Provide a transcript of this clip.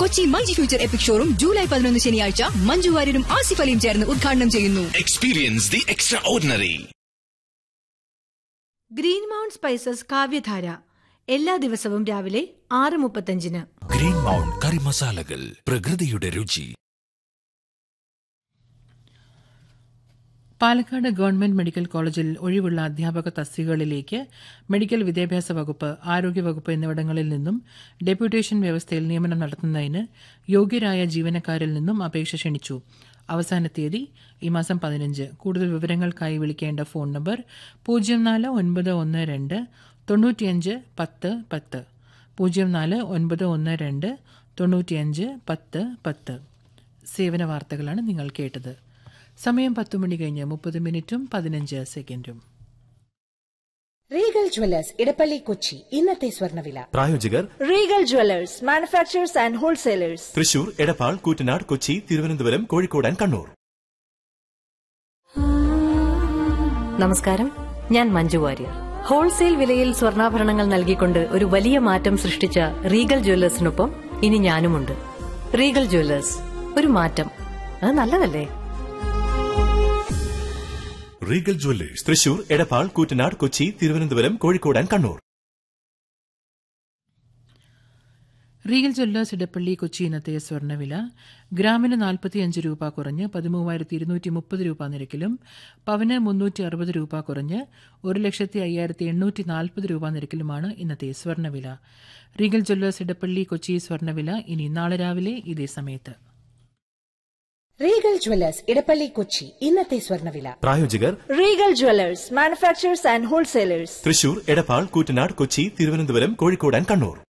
Kochi multi future epic showroom July പതിനൊന്ന് ശനിയാഴ്ച മഞ്ജു വാര്യരും ആസിഫ് അലിയും ചേർന്ന് ഉദ്ഘാടനം ചെയ്യുന്നു Experience the extraordinary. Green mount spices Kavyadhara എല്ലാ ദിവസവും രാവിലെ ആറ് മുപ്പത്തഞ്ചിന് ഗ്രീൻ മൗണ്ട് കറി മസാലകൾ പ്രകൃതിയുടെ രുചി പാലക്കാട് ഗവൺമെന്റ് മെഡിക്കൽ കോളേജിൽ ഒഴിവുള്ള അധ്യാപക തസ്തികകളിലേക്ക് മെഡിക്കൽ വിദ്യാഭ്യാസ വകുപ്പ് ആരോഗ്യവകുപ്പ് എന്നിവിടങ്ങളിൽ നിന്നും ഡെപ്യൂട്ടേഷൻ വ്യവസ്ഥയിൽ നിയമനം നടത്തുന്നതിന് യോഗ്യരായ ജീവനക്കാരിൽ നിന്നും അപേക്ഷ ക്ഷണിച്ചു അവസാന തീയതി ഈ മാസം പതിനഞ്ച് കൂടുതൽ വിവരങ്ങൾക്കായി വിളിക്കേണ്ട ഫോൺ നമ്പർ പൂജ്യം നാല് ഒൻപത് ഒന്ന് രണ്ട് തൊണ്ണൂറ്റിയഞ്ച് പത്ത് പത്ത് പൂജ്യം നാല് ഒൻപത് ഒന്ന് രണ്ട് തൊണ്ണൂറ്റിയഞ്ച് പത്ത് പത്ത് സേവന വാർത്തകളാണ് നിങ്ങൾ കേട്ടത് സമയം പത്ത് മണി കഴിഞ്ഞ് മുപ്പത് മിനിറ്റും പതിനഞ്ച് സെക്കൻഡും റീഗൽ ജ്വല്ലേഴ്സ് ഇടപ്പള്ളി കൊച്ചി ഇന്നത്തെ സ്വർണ്ണവില പ്രായോജകർ regal jewellers manufacturers and wholesalers Thrissur Edappal Koottanad Kochi Thiruvananthapuram Kozhikode and Kannur നമസ്കാരം ഞാൻ മഞ്ജു വാര്യർ ഹോൾസെയിൽ വിലയിൽ സ്വർണ്ണാഭരണങ്ങൾ നൽകിക്കൊണ്ട് ഒരു വലിയ മാറ്റം സൃഷ്ടിച്ച റീഗൽ ജ്വല്ലേഴ്സിനൊപ്പം ഇനി ഞാനുമുണ്ട് റീഗൽ ജ്വല്ലേഴ്സ് ഒരു മാറ്റം അത് നല്ലതല്ലേ regal jewellers Thrissur Edappal Koottanad Kochi Thiruvananthapuram Kozhikode and Kannur regal jewellers Edappally Kochi ഇന്നത്തെ സ്വർണ്ണവില ഗ്രാമിന് നാൽപ്പത്തിയഞ്ച് രൂപ കുറഞ്ഞ് പതിമൂവായിരത്തി ഇരുന്നൂറ്റി മുപ്പത് രൂപ നിരക്കിലും പവന് മുന്നൂറ്റി അറുപത് രൂപ കുറഞ്ഞ് ഒരു ലക്ഷത്തി അയ്യായിരത്തി എണ്ണൂറ്റി നാൽപ്പത് രൂപ നിരക്കിലുമാണ് ഇന്നത്തെ സ്വർണ്ണവില റീഗൽ ജ്വല്ലേഴ്സ് ഇടപ്പള്ളി കൊച്ചി സ്വർണ്ണവില ഇനി നാളെ രാവിലെ ഇതേ സമയത്ത് റീഗൽ ജ്വല്ലേഴ്സ് ഇടപ്പള്ളി കൊച്ചി ഇന്നത്തെ സ്വർണ്ണവില പ്രായോജകർ regal jewellers manufacturers and wholesalers Thrissur Edappal Koottanad Kochi Thiruvananthapuram Kozhikode and Kannur